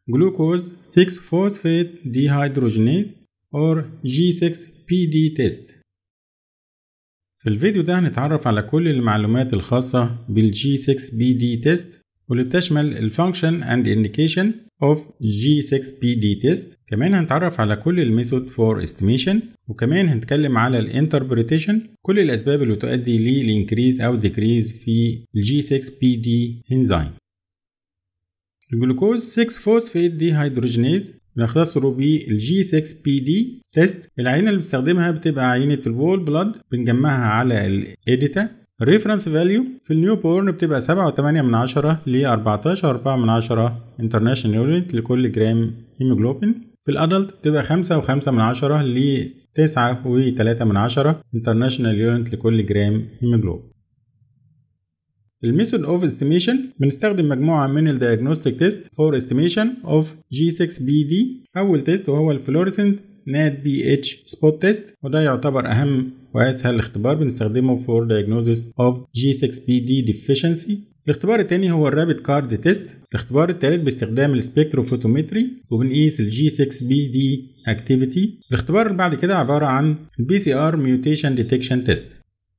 glucose 6-phosphate dehydrogenase or G6PD test في الفيديو ده هنتعرف على كل المعلومات الخاصة بال G6PD test واللي بتشمل ال Function and Indication of G6PD test كمان هنتعرف على كل الميثود for estimation وكمان هنتكلم على ال Interpretation كل الأسباب اللي تؤدي للإنكريز أو decrease في ال G6PD enzyme الجلوكوز 6 فوسفيت دي هيدروجينيز بنختصره بال G6PD تيست العينة اللي بنستخدمها بتبقى عينة الوول بلاد بنجمعها على الإيديتا الريفرنس فاليو في النيو بورن بتبقى 7.8 من عشرة ل 14.4 من عشرة انترناشونال يونت لكل جرام هيموجلوبين في الادلت بتبقى 5.5 من عشرة ل 9.3 من عشرة انترناشونال يونت لكل جرام هيموجلوبين الميثود اوف استيميشن بنستخدم مجموعه من الدياجنوستيك تيست فور استيميشن اوف G6PD اول تيست وهو الفلوريسنت نات بي اتش سبوت تيست وده يعتبر اهم واسهل اختبار بنستخدمه فور diagnosis of G6PD deficiency الاختبار الثاني هو الرابid كارد تيست الاختبار الثالث باستخدام السبكتروفوتومتري وبنقيس الجي 6 بي دي اكتيفيتي الاختبار اللي بعد كده عباره عن البي سي ار ميوتيشن ديتكشن تيست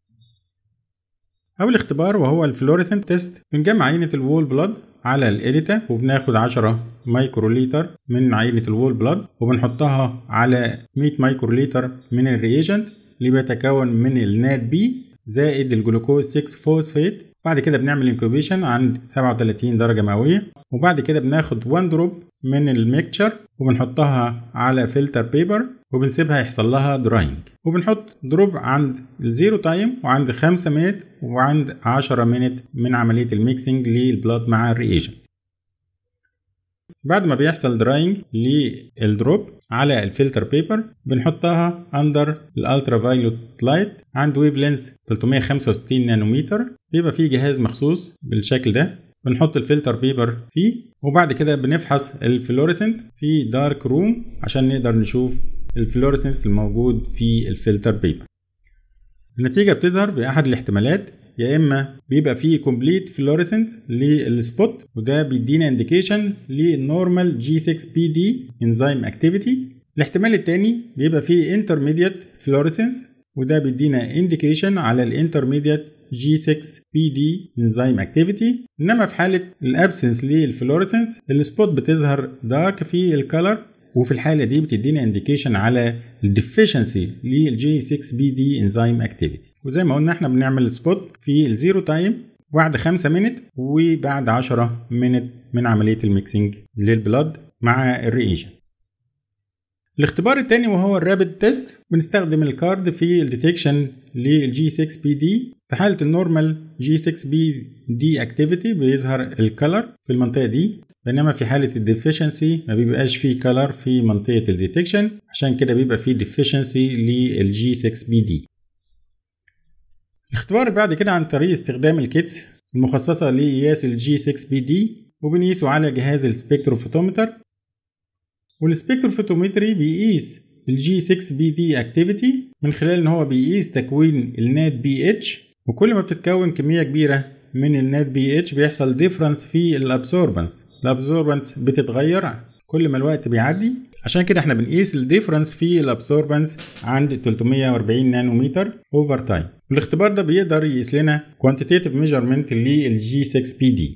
أول اختبار وهو الفلوريسنت تيست بنجمع عينة الوول بلاد على الإيديتا وبناخد 10 مايكروليتر من عينة الوول بلاد وبنحطها على 100 مايكروليتر من الرياجنت اللي بيتكون من النات بي زائد الجلوكوز 6 فوسفيت بعد كده بنعمل انكوبيشن عند 37 درجة مئوية وبعد كده بناخد 1 دروب من الميكتشر وبنحطها على فلتر بيبر وبنسيبها يحصل لها دراينج وبنحط دروب عند الزيرو تايم وعند 5 مينت وعند 10 مينت من عملية الميكسنج للبلاد مع الرياجنت بعد ما بيحصل دراينج للدروب على الفلتر بيبر بنحطها اندر الالترا فايلوت لايت عند ويف لينز 365 نانومتر بيبقى فيه جهاز مخصوص بالشكل ده بنحط الفلتر بيبر فيه وبعد كده بنفحص الفلوريسنت في دارك روم عشان نقدر نشوف الفلوريسنس الموجود في الفلتر بيبر النتيجة بتظهر بأحد الاحتمالات يا إما بيبقى فيه كومبليت فلوريسنت للسبوت وده بيدينا انديكيشن للنورمال جي 6 بي دي انزيم اكتيفيتي الاحتمال التاني بيبقى فيه انترميديت فلوريسنس وده بيدينا انديكيشن على الانترميديت G6 PD enzyme activity انما في حالة الابسنس للفلوريسنس السبوت بتظهر دارك في الكالر وفي الحالة دي بتدينا انديكيشن على الديفيشنسي للجي 6 بي دي انزيم اكتيفيتي وزي ما قلنا احنا بنعمل سبوت في الزيرو تايم بعد 5 مينت وبعد 10 مينت من عملية الميكسنج للبلاد مع الرياجنت الاختبار الثاني وهو الرابid تيست بنستخدم الكارد في الديتكشن للجي 6 بي دي في حالة النورمال جي 6 بي دي اكتيفيتي بيظهر الكلر في المنطقة دي بينما في حالة الديفيشنسي ما بيبقاش فيه كلر في منطقة الديتكشن عشان كده بيبقى فيه ديفيشنسي للجي 6 بي دي الاختبار بعد كده عن طريق استخدام الكيتس المخصصة لقياس الجي 6 بي دي وبنقيسه على جهاز السبكتروفوتومتر والسبكتروفوتومتري بيقيس الجي 6 بي دي اكتيفيتي من خلال ان هو بيقيس تكوين النات بي اتش وكل ما بتتكون كمية كبيرة من النات بي اتش بيحصل ديفرنس في الابسوربنس الابسوربنس بتتغير كل ما الوقت بيعدي عشان كده احنا بنقيس الديفرنس في الابسوربنس عند 340 نانومتر اوفر تايم والاختبار ده بيقدر يقيس لنا كوانتيتيف ميجرمنت للجي 6 بي دي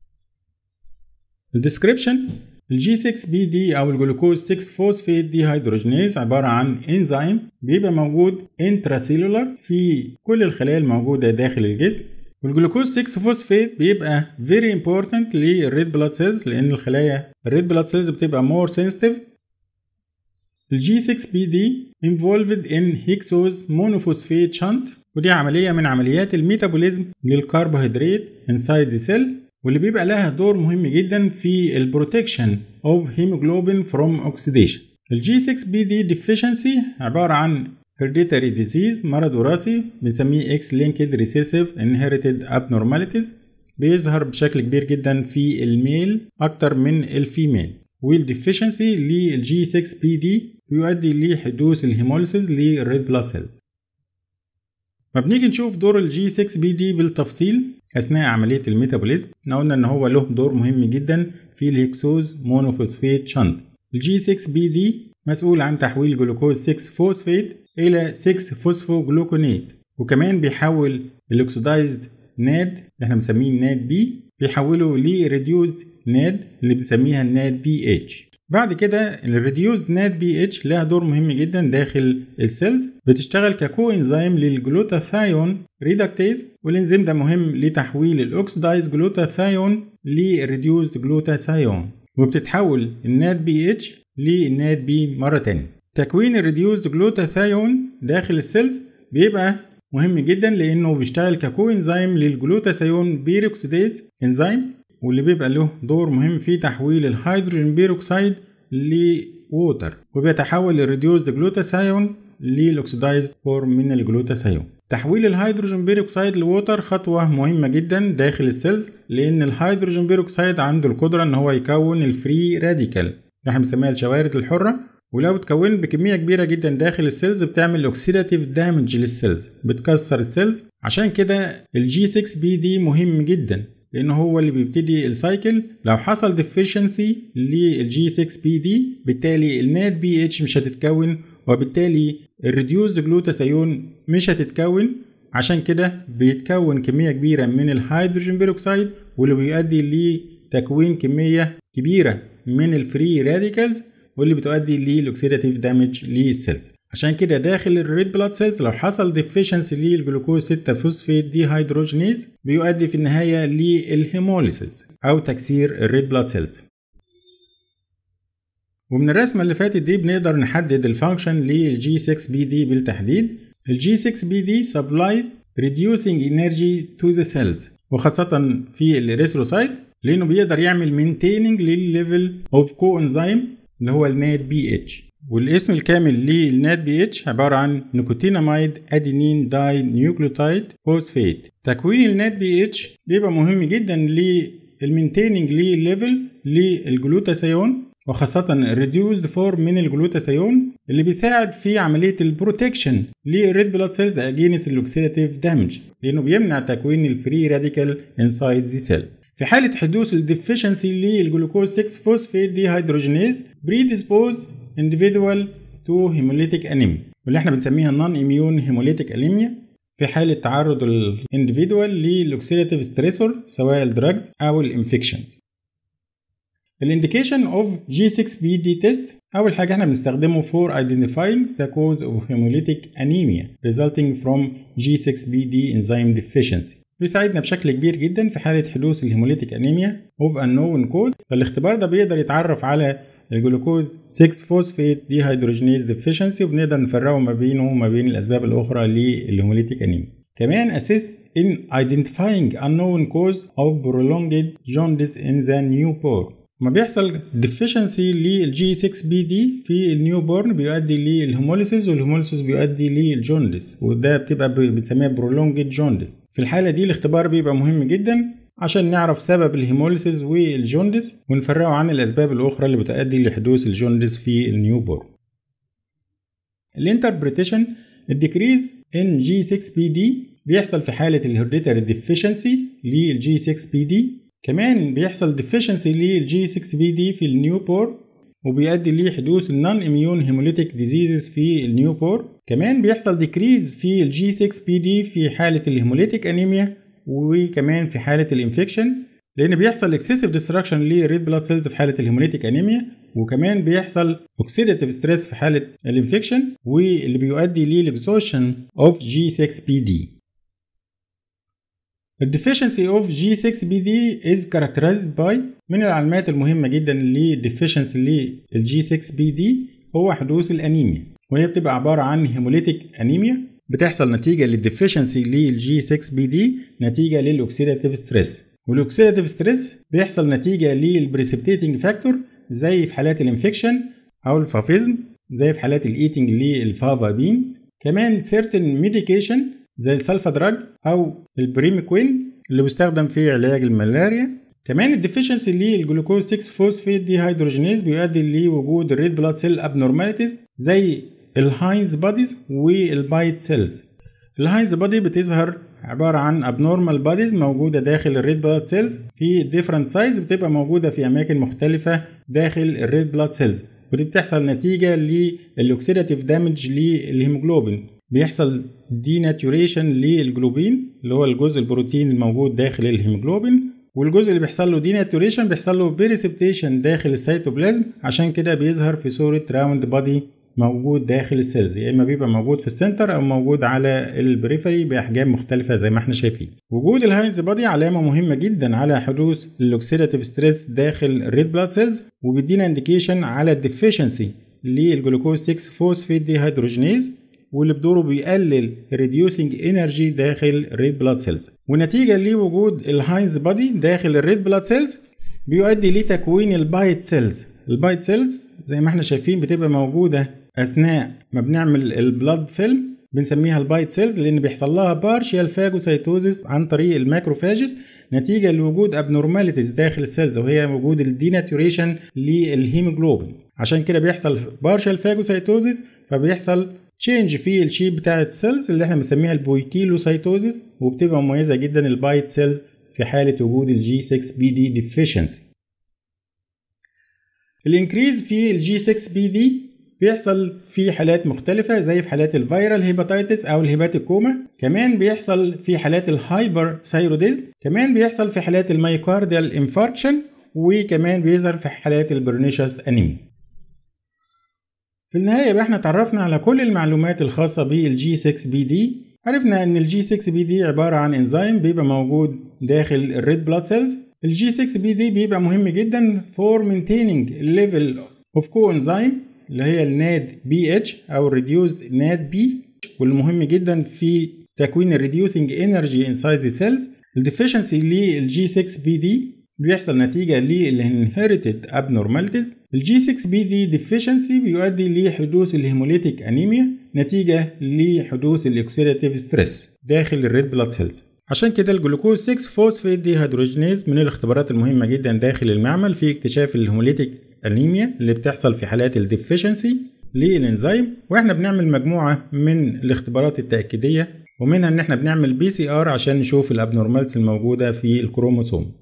الديسكريبشن الجي 6 بي دي او الجلوكوز 6 فوسفيت دي هيدروجينيز عباره عن انزيم بيبقى موجود انتراسيلولار في كل الخلايا الموجوده داخل الجسم والجلوكوز 6 فوسفيت بيبقى فيري امبورتنت للريد بلاد سيلز لان الخلايا الريد بلاد سيلز بتبقى مور سنسيتيف الجي 6 بي دي involved in hexose monophosphate shunt ودي عملية من عمليات الميتابوليزم للكربوهيدرات inside the cell واللي بيبقى لها دور مهم جدا في البروتكشن of hemoglobin from oxidation الجي 6 بي دي deficiency عبارة عن hereditary disease مرض وراثي بنسميه X linked recessive inherited abnormalities بيظهر بشكل كبير جدا في الميل أكتر من الفيميل والديفيشنسي للجي 6 بي دي بيؤدي لحدوث الهيموليسيس للريد بلاد سيلز ما بنيجي نشوف دور الجي 6 بي دي بالتفصيل اثناء عمليه الميتابوليزم احنا قلنا ان هو له دور مهم جدا في الهكسوز مونوفوسفيت شنط الجي 6 بي دي مسؤول عن تحويل جلوكوز 6 فوسفيت إلى 6 فوسفوجلوكونات وكمان بيحول الاكسدايزد ناد اللي احنا بنسميه ناد بي بيحوله لريديوزد ناد اللي بنسميها الناد بي اتش بعد كده الريديوز ناد بي اتش لها دور مهم جدا داخل السيلز بتشتغل ككو انزيم للجلوتاثايون ريدكتيز والانزيم ده مهم لتحويل الاكسدايز جلوتاثايون لريديوز جلوتاثايون وبتتحول الناد بي اتش للناد بي مره تانية تكوين الريديوزد جلوتاثايون داخل السيلز بيبقى مهم جدا لانه بيشتغل ككو انزيم للجلوتاثيون بيروكسيديز انزيم واللي بيبقى له دور مهم في تحويل الهيدروجين بيروكسيد لووتر وبيتحول الريديوزد جلوتاثيون للاكسدايزد فورم من الجلوتاثيون تحويل الهيدروجين بيروكسيد لووتر خطوة مهمة جدا داخل السيلز لأن الهيدروجين بيروكسيد عنده القدرة إن هو يكون الفري راديكال اللي احنا بنسميها الشوارد الحرة ولو اتكونت بكميه كبيره جدا داخل السيلز بتعمل اوكسيداتيف دامج للسيلز بتكسر السيلز عشان كده الجي 6 بي دي مهم جدا لان هو اللي بيبتدي السايكل لو حصل ديفيشنسي للجي 6 بي دي بالتالي النات بي اتش مش هتتكون وبالتالي الريديوز جلوتاثيون مش هتتكون عشان كده بيتكون كميه كبيره من الهيدروجين بيروكسيد واللي بيؤدي لتكوين كميه كبيره من الفري راديكالز واللي بتؤدي للاكسيداتيف دامج للسيلز عشان كده داخل الريد بلاد سيلز لو حصل ديفيشنسي للجلوكوز 6 فوسفيت دي هيدروجينيز بيؤدي في النهايه للهيموليسيس او تكسير الريد بلاد سيلز ومن الرسمه اللي فاتت دي بنقدر نحدد الفانكشن للجي 6 بي دي بالتحديد الجي 6 بي دي supplies reducing energy to the cells وخاصة في الريثروسايت لأنه بيقدر يعمل maintaining للليفل اوف كو انزيم اللي هو النات بي اتش والاسم الكامل للنات بي اتش عبارة عن نيكوتيناميد ادينين داي نيوكليوتايد فوسفيت تكوين النات بي اتش بيبقى مهم جدا للمينتيننج للليفل للجلوتاثيون وخاصة الريديوزد فورم من الجلوتاثيون اللي بيساعد في عملية البروتكشن للريد بلاد سيلز اجينست الاوكسيداتيف دامج لانه بيمنع تكوين الفري راديكال انسايد ذا سيل في حالة حدوث الديفيشنسي للجلوكوز 6 فوسفيت دي هيدروجينيز predisposed individual to hemolytic anemia واللي احنا بنسميها non immune hemolytic anemia في حالة تعرض الاندفيدوال للأوكسيداتيف ستريسور سواء الدراجز أو الانفكشنز. الانديكيشن اوف جي 6 بي دي تيست أول حاجة احنا بنستخدمه for identifying the cause of hemolytic anemia resulting from G6PD enzyme deficiency. بيساعدنا بشكل كبير جدا في حالة حدوث الهيموليتيك انيميا اوف unknown كوز فالاختبار ده بيقدر يتعرف على الجلوكوز 6 فوسفيت دي هيدروجينيز ديفيشنسي وبنقدر نفرقه ما بينه وما بين الاسباب الاخرى للهيموليتيك انيميا كمان assist in identifying unknown cause of prolonged jaundice in the newborn ما بيحصل deficiency للجي 6 بي دي في النيو بورن بيؤدي للهيموليسيس والهيموليسيس بيؤدي للجوندس وده بتبقى بنسميها برولونجد جوندس في الحاله دي الاختبار بيبقى مهم جدا عشان نعرف سبب الهيموليسيس والجوندس ونفرقه عن الاسباب الاخرى اللي بتؤدي لحدوث الجوندس في النيو بورن الانتربريتيشن الديكريز ان جي 6 بي دي بيحصل في حاله الهيرديتري ديفيشنسي للجي 6 بي دي كمان بيحصل ديفيشنسي للجي 6 بي دي في النيو بور وبيؤدي لحدوث النون اميون هيموليتيك ديزيزز في النيو بور كمان بيحصل ديكريز في الجي 6 بي دي في حاله الهيموليتيك انيميا وكمان في حاله الانفكشن لان بيحصل اكسسيف ديستراكشن للريد بلاد سيلز في حاله الهيموليتيك انيميا وكمان بيحصل اوكسيداتيف ستريس في حاله الانفكشن واللي بيؤدي للاكزوشن اوف جي 6 بي دي الديفيشنسي اوف جي 6 بي دي از characterized باي من العلامات المهمه جدا للديفيشنسي للجي 6 بي دي هو حدوث الانيميا وهي بتبقى عباره عن هيموليتيك انيميا بتحصل نتيجه للديفيشنسي للجي 6 بي دي نتيجه للاوكسيداتيف ستريس والاوكسيداتيف ستريس بيحصل نتيجه للبريسبتيتنج فاكتور زي في حالات الانفكشن او الفافيزم زي في حالات الايتنج للفافا بينز كمان سيرتن ميديكيشن زي السلفا دراج او البريميكوين اللي بيستخدم في علاج الملاريا كمان الديفيشنسي للجلوكوز 6 فوسفيت دي هيدروجينيز بيؤدي لوجود الريد بلاد سيل ابنورماليتيز زي الهاينز بوديز والبايت سيلز الهاينز بودي بتظهر عبارة عن abnormal bodies موجودة داخل الريد بلاد سيلز في different size بتبقى موجودة في أماكن مختلفة داخل الريد بلاد سيلز ودي بتحصل نتيجة للأوكسيداتيف دامج للهيموجلوبين بيحصل ديناتوريشن للجلوبين اللي هو الجزء البروتين الموجود داخل الهيموجلوبين والجزء اللي بيحصل له ديناتوريشن بيحصل له بيريسبتيشن داخل السيتوبلازم عشان كده بيظهر في صورة راوند بادي موجود داخل السيلز يا اما بيبقى موجود في السنتر او موجود على البريفري باحجام مختلفه زي ما احنا شايفين وجود الهاينز بادي علامه مهمه جدا على حدوث الاوكسيداتيف ستريس داخل الريد بلاد سيلز وبيدينا انديكيشن على الديفيشنسي للجلوكوز 6 فوسفيت دي هيدروجينيز واللي بدوره بيقلل ريديوسنج انرجي داخل الريد بلاد سيلز ونتيجه لوجود الهاينز بادي داخل الريد بلاد سيلز بيؤدي لتكوين البايت سيلز البايت سيلز زي ما احنا شايفين بتبقى موجوده اثناء ما بنعمل البلاد فيلم بنسميها البايت سيلز لان بيحصل لها بارشيال فاجوسايتوزيس عن طريق الماكروفاجز نتيجه لوجود ابنورماليتيز داخل السيلز وهي وجود الديناتوريشن للهيموجلوبين عشان كده بيحصل بارشيال فاجوسايتوزيس فبيحصل تشينج في الشيب بتاعه السيلز اللي احنا بنسميها البويكيلوسايتوزيس وبتبقى مميزه جدا البايت سيلز في حاله وجود الجي 6 بي دي ديفيشنسي الانكريز في الجي 6 بي دي بيحصل في حالات مختلفة زي في حالات الفيرال هيباتيتس أو الهيباتيكوما كمان بيحصل في حالات الهايبر ثايروديزم كمان بيحصل في حالات الميوكارديال انفاركشن وكمان بيظهر في حالات البرنيشس انيميا في النهاية بقى احنا اتعرفنا على كل المعلومات الخاصة بالجي 6 بي دي عرفنا ان الجي 6 بي دي عبارة عن انزيم بيبقى موجود داخل الريد بلاد سيلز الجي 6 بي دي بيبقى مهم جدا for maintaining level of coenzyme اللي هي الناد بي اتش او الريديوزد ناد بي والمهم جدا في تكوين الريديوسنج انرجي انسايد ذا سيلز الديفيشنسي للجي 6 بي دي بيحصل نتيجه للانهيرتد ابنورماليتيز الجي 6 بي دي ديفيشنسي بيؤدي لحدوث الهيموليتيك انيميا نتيجه لحدوث الاكسيداتيف ستريس داخل الريد بلاد سيلز عشان كده الجلوكوز 6 فوسفيت دي هيدروجينيز من الاختبارات المهمه جدا داخل المعمل في اكتشاف الهيموليتيك انيميا اللي بتحصل في حالات الديفيشنسي للانزيم واحنا بنعمل مجموعه من الاختبارات التاكيديه ومنها ان احنا بنعمل بي سي ار عشان نشوف الابنورمالز الموجوده في الكروموسوم